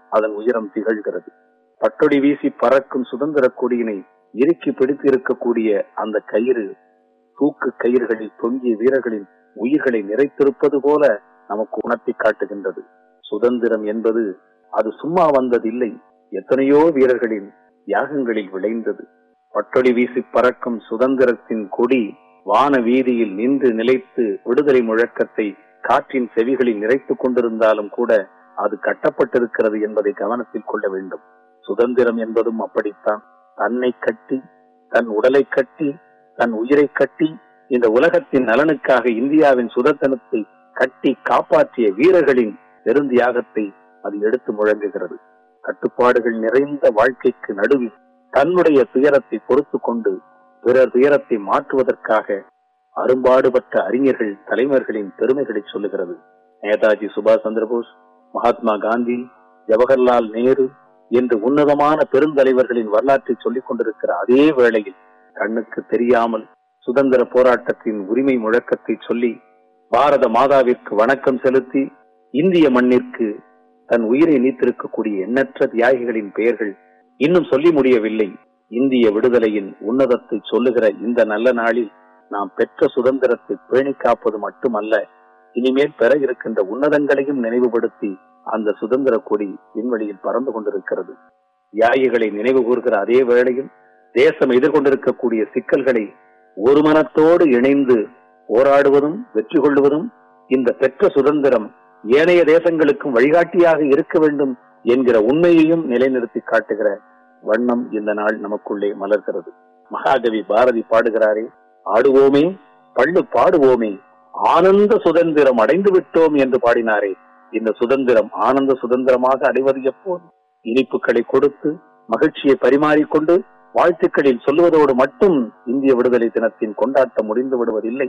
அதன் உயரம் திகழ்கிறது பட்டொடி வீசி பறக்கும் சுதந்திர கொடியினை இறுக்கி பிடித்து இருக்கக்கூடிய அந்த கயிறு தூக்கு கயிறுகளில் தொங்கிய வீரர்களின் உயிர்களை நிறைத்திருப்பது போல நமக்கு உணர்த்தி காட்டுகின்றது சுதந்திரம் என்பது அது சும்மா வந்ததில்லை எத்தனையோ வீரர்களின் தியாகங்களில் விளைந்தது பட்டொடி வீசி பறக்கும் சுதந்திரத்தின் கொடி வான வீதியில் நின்று நிலைத்து விடுதலை முழக்கத்தை காற்றின் செவிகளில் நிறைத்துக் கொண்டிருந்தாலும் கூட அது கட்டப்பட்டிருக்கிறது என்பதை கவனத்தில் கொள்ள வேண்டும் சுதந்திரம் என்பதும் அப்படித்தான் தன்னை கட்டி தன் உடலை கட்டி தன் உயிரை கட்டி இந்த உலகத்தின் நலனுக்காக இந்தியாவின் சுதந்திரத்தை கட்டி காப்பாற்றிய வீரர்களின் பெருந்தியாகத்தை அது எடுத்து முழங்குகிறது கட்டுப்பாடுகள் நிறைந்த வாழ்க்கைக்கு நடுவில் தன்னுடைய துயரத்தை பொறுத்து கொண்டு பிறர் துயரத்தை மாற்றுவதற்காக அரும்பாடுபட்ட அறிஞர்கள் தலைவர்களின் பெருமைகளை சொல்லுகிறது நேதாஜி சுபாஷ் சந்திரபோஸ் மகாத்மா காந்தி ஜவஹர்லால் நேரு என்று உன்னதமான பெருந்தலைவர்களின் வரலாற்றை சொல்லிக் கொண்டிருக்கிற அதே வேளையில் கண்ணுக்கு தெரியாமல் சுதந்திர போராட்டத்தின் உரிமை முழக்கத்தை சொல்லி பாரத மாதாவிற்கு வணக்கம் செலுத்தி இந்திய மண்ணிற்கு தன் உயிரை நீத்திருக்கக்கூடிய எண்ணற்ற தியாகிகளின் பெயர்கள் இன்னும் சொல்லி முடியவில்லை இந்திய விடுதலையின் உன்னதத்தை சொல்லுகிற இந்த நல்ல நாளில் நாம் பெற்ற சுதந்திரத்தை பேணி காப்பது மட்டுமல்ல இனிமேல் பெற இருக்கின்ற உன்னதங்களையும் நினைவுபடுத்தி அந்த சுதந்திர கொடி விண்வெளியில் பறந்து கொண்டிருக்கிறது தியாகிகளை நினைவு கூறுகிற அதே வேளையில் தேசம் எதிர்கொண்டிருக்கக்கூடிய சிக்கல்களை ஒரு மனத்தோடு இணைந்து போராடுவதும் வெற்றி கொள்வதும் இந்த பெற்ற சுதந்திரம் ஏனைய தேசங்களுக்கும் வழிகாட்டியாக இருக்க வேண்டும் என்கிற உண்மையையும் நிலைநிறுத்தி காட்டுகிற வண்ணம் இந்த நாள் நமக்குள்ளே மலர்கிறது மகாகவி பாரதி பாடுகிறாரே ஆடுவோமே பள்ளு பாடுவோமே ஆனந்த சுதந்திரம் அடைந்து விட்டோம் என்று பாடினாரே இந்த சுதந்திரம் ஆனந்த சுதந்திரமாக அடைவது எப்போது இனிப்புகளை கொடுத்து மகிழ்ச்சியை பரிமாறிக்கொண்டு வாழ்த்துக்களில் சொல்லுவதோடு மட்டும் இந்திய விடுதலை தினத்தின் கொண்டாட்டம் முடிந்து விடுவதில்லை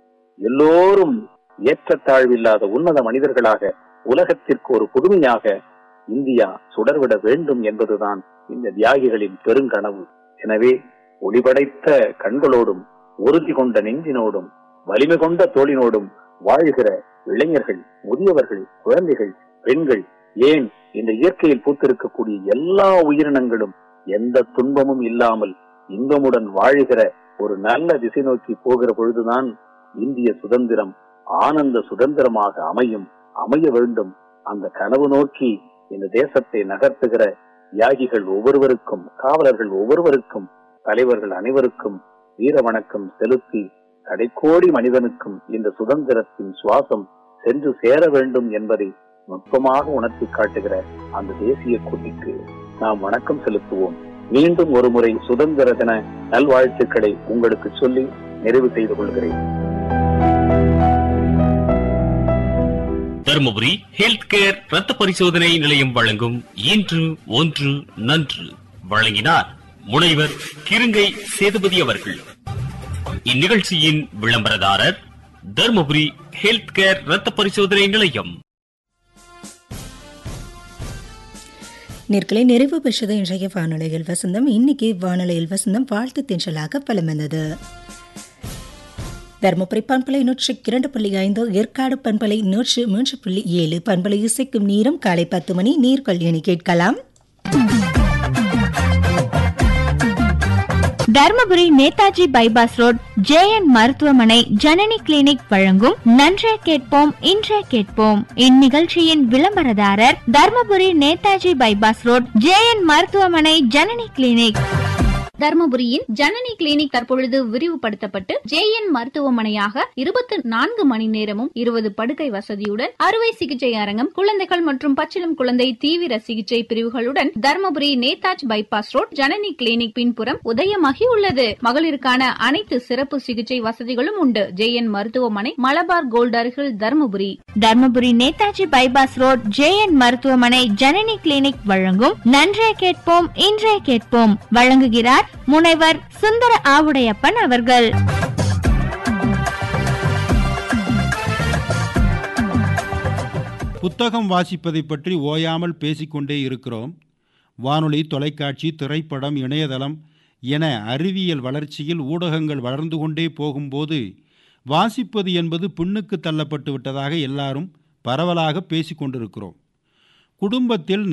எல்லோரும் ஏற்றத்தாழ்வில்லாத உன்னத மனிதர்களாக உலகத்திற்கு ஒரு புதுமையாக இந்தியா சுடர்விட வேண்டும் என்பதுதான் இந்த தியாகிகளின் பெருங்கனவு எனவே ஒளிபடைத்த கண்களோடும் உறுதி கொண்ட நெஞ்சினோடும் வலிமை கொண்ட தோளினோடும் வாழ்கிற இளைஞர்கள் முதியவர்கள் குழந்தைகள் பெண்கள் ஏன் இந்த இயற்கையில் பூத்திருக்கக்கூடிய எல்லா உயிரினங்களும் எந்த துன்பமும் இல்லாமல் இன்பமுடன் வாழ்கிற ஒரு நல்ல திசை நோக்கி போகிற பொழுதுதான் இந்திய சுதந்திரம் ஆனந்த சுதந்திரமாக அமையும் அமைய வேண்டும் அந்த கனவு நோக்கி இந்த தேசத்தை நகர்த்துகிற தியாகிகள் ஒவ்வொருவருக்கும் காவலர்கள் ஒவ்வொருவருக்கும் தலைவர்கள் அனைவருக்கும் வீர வணக்கம் செலுத்தி கடைக்கோடி மனிதனுக்கும் இந்த சுதந்திரத்தின் சுவாசம் சென்று சேர வேண்டும் என்பதை நுட்பமாக உணர்த்தி காட்டுகிற அந்த தேசிய கொடிக்கு நாம் வணக்கம் செலுத்துவோம் மீண்டும் ஒரு முறை சுதந்திர தின நல்வாழ்த்துக்களை உங்களுக்கு சொல்லி நிறைவு செய்து கொள்கிறேன் தருமபுரி ஹெல்த் கேர் ரத்த பரிசோதனை நிலையம் வழங்கும் இன்று ஒன்று நன்று வழங்கினார் முனைவர் கிருங்கை சேதுபதி அவர்கள் இந்நிகழ்ச்சியின் விளம்பரதாரர் தருமபுரி ஹெல்த் கேர் ரத்த பரிசோதனை நிலையம் நேர்களை நிறைவு பெற்றது இன்றைய வானொலியில் வசந்தம் இன்னைக்கு வானொலியில் வசந்தம் வாழ்த்து தென்றலாக பலம் வந்தது தருமபுரி பண்பலை நூற்றி இரண்டு புள்ளி ஐந்து ஏற்காடு பண்பலை நூற்று மூன்று புள்ளி ஏழு பண்பலை இசைக்கும் நேரம் காலை பத்து மணி நீர்கள் என கேட்கலாம் Dharmapuri Netaji bypass road JN மருத்துவமனை ஜனனி கிளினிக் வழங்கும் நன்றே கேட்போம் இன்றே கேட்போம் இந்நிகழ்ச்சியின் விளம்பரதாரர் Dharmapuri Netaji bypass road JN மருத்துவமனை ஜனனி கிளினிக் தர்மபுரியின் ஜனனி கிளினிக் தற்பொழுது விரிவுபடுத்தப்பட்டு ஜேஎன் மருத்துவமனையாக இருபத்தி நான்கு மணி நேரமும் இருபது படுக்கை வசதியுடன் அறுவை சிகிச்சை அரங்கம் குழந்தைகள் மற்றும் பச்சிளம் குழந்தை தீவிர சிகிச்சை பிரிவுகளுடன் Dharmapuri Netaji bypass road Janani clinic பின்புறம் உதயமாகி உள்ளது மகளிருக்கான அனைத்து சிறப்பு சிகிச்சை வசதிகளும் உண்டு ஜேஎன் மருத்துவமனை மலபார் கோல்ட் அருகில் Dharmapuri Dharmapuri Netaji bypass road JN மருத்துவமனை ஜனனி கிளினிக் வழங்கும் நன்றே கேட்போம் இன்றே கேட்போம் வழங்குகிறார் முனைவர் சுந்தர ஆவுடையப்பன் அவர்கள் புத்தகம் வாசிப்பதை பற்றி ஓயாமல் பேசிக்கொண்டே இருக்கிறோம் வானொலி தொலைக்காட்சி திரைப்படம் இணையதளம் என அறிவியல் வளர்ச்சியில் ஊடகங்கள் வளர்ந்து கொண்டே போகும்போது வாசிப்பது என்பது பின்னுக்கு தள்ளப்பட்டு விட்டதாக எல்லாரும் பரவலாக பேசிக்கொண்டிருக்கிறோம் குடும்பத்தில்